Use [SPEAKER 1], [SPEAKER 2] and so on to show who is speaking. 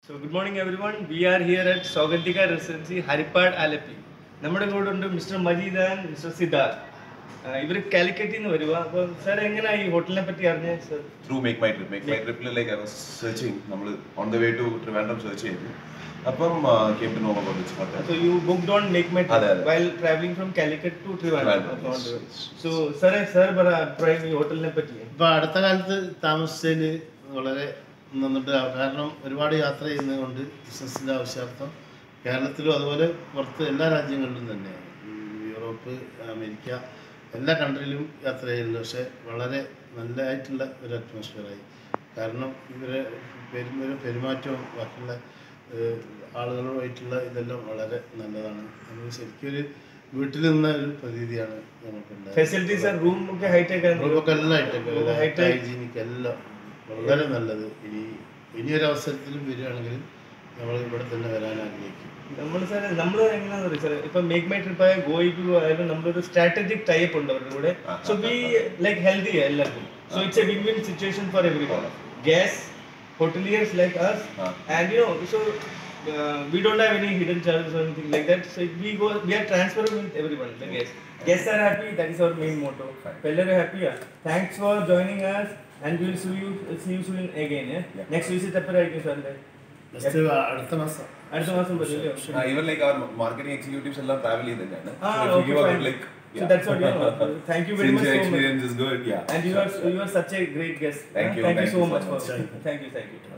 [SPEAKER 1] So good morning everyone we are here at Saugandhika residency Haripad Alleppey നമ്മുടെ കൂടെ ഉണ്ട് mister Majeed and mister Siddharth ഇവർ കാലിക്കറ്റിൽ നിന്ന് വരുക അപ്പോൾ സാർ എങ്ങനെയാ ഈ ഹോട്ടലിനെ പറ്റി അറിഞ്ഞത് sir
[SPEAKER 2] through make my trip make my ട്രിപ്പിൽ ലൈക്ക് ഐ വാസ് സെർച്ചിങ് നമ്മൾ on the way to Trivandrum search ചെയ്തു അപ്പം came to know about this hotel
[SPEAKER 1] So you booked on Make My
[SPEAKER 2] അതെ,
[SPEAKER 1] Trip
[SPEAKER 2] അതെ.
[SPEAKER 1] while traveling from Calicut to Trivandrum.
[SPEAKER 2] Trivandrum, yes.
[SPEAKER 1] So sir, sir പറ അഭിപ്രായം ഈ ഹോട്ടലിനെ പറ്റി
[SPEAKER 3] ഇപ്പൊ അടുത്ത കാലത്ത് താമസിച്ചതിന് വളരെ നന്നിട്ട് കാരണം ഒരുപാട് യാത്ര ചെയ്യുന്നതുകൊണ്ട് ബിസിനസ്സിന്റെ ആവശ്യാർത്ഥം കേരളത്തിലും അതുപോലെ പുറത്ത് എല്ലാ രാജ്യങ്ങളിലും തന്നെ ഉം, യൂറോപ്പ് അമേരിക്ക എല്ലാ കൺട്രിയിലും യാത്ര ചെയ്യുന്നുണ്ട് പക്ഷെ വളരെ നല്ലതായിട്ടുള്ള ഒരു അറ്റ്മോസ്ഫിയറായി കാരണം ഇവരെ പെരുമ പെരുമാറ്റവും ബാക്കിയുള്ള ഏഹ്, ആളുകളുമായിട്ടുള്ള ഇതെല്ലാം വളരെ നല്ലതാണ് നമുക്ക് ശരിക്കും ഒരു വീട്ടിൽ നിന്ന ഒരു പ്രതീതിയാണ് നമുക്കുണ്ടായത്
[SPEAKER 1] ഫെസിലിറ്റീസ് റൂം ഒക്കെ ഹൈടെക് ആണ്
[SPEAKER 3] റൂമൊക്കെ എല്ലാം ഹൈടെക്
[SPEAKER 1] Room high-tech.
[SPEAKER 3] ഹൈജീനിക് എല്ലാം വളരെ നല്ലത് ഇനി ഇനിയൊരു അവസരത്തിലും വരികയാണെങ്കിൽ നമ്മൾ ഇവിടെ തന്നെ വരാൻ ആഗ്രഹിക്കും
[SPEAKER 1] നമ്മൾ സാർ നമ്മൾ എങ്ങനെയാണെന്ന് പറയുക സാർ ഇപ്പൊ മേക്ക് മൈ ട്രിപ്പ് ആയ ഗോയിക്ക് ആയാലും നമ്മളൊരു സ്ട്രാറ്റജിക് ടൈപ്പ് ഉണ്ട് അവരുടെ കൂടെ
[SPEAKER 2] ആ,
[SPEAKER 1] സോ ബി ലൈക്ക് ഹെൽത്തി എല്ലാവർക്കും so it's a win win situation for everyone ഗ്യാസ് hoteliers like us
[SPEAKER 2] Ah.
[SPEAKER 1] and you know so uh, we don't have any hidden charges or anything like that so we go we are transparent with everyone the guests guests are happy that is our main motto
[SPEAKER 2] Fine.
[SPEAKER 1] Peller happy yeah. thanks for joining us and we'll see you see you soon again yeah,
[SPEAKER 2] Yeah.
[SPEAKER 1] next visit എപ്പോഴായിരിക്കും സാറിന്റെ
[SPEAKER 3] just അടുത്ത മാസം
[SPEAKER 1] അടുത്ത മാസം പറ്റില്ലേ
[SPEAKER 2] even like അവർ marketing executives എല്ലാം travel ചെയ്ത് തന്നെയാണ്
[SPEAKER 1] Ah,
[SPEAKER 2] So if you
[SPEAKER 1] okay,
[SPEAKER 2] give a
[SPEAKER 1] fine.
[SPEAKER 2] good, like
[SPEAKER 1] So that's what you know. Thank you very
[SPEAKER 2] since
[SPEAKER 1] much
[SPEAKER 2] your
[SPEAKER 1] so much.
[SPEAKER 2] experience is good yeah
[SPEAKER 1] And you are you are such a great guest.
[SPEAKER 2] Thank
[SPEAKER 1] huh?
[SPEAKER 2] you,
[SPEAKER 1] Thank you
[SPEAKER 2] thank
[SPEAKER 1] so
[SPEAKER 2] you so
[SPEAKER 1] much for
[SPEAKER 2] much.
[SPEAKER 1] thank you, thank you.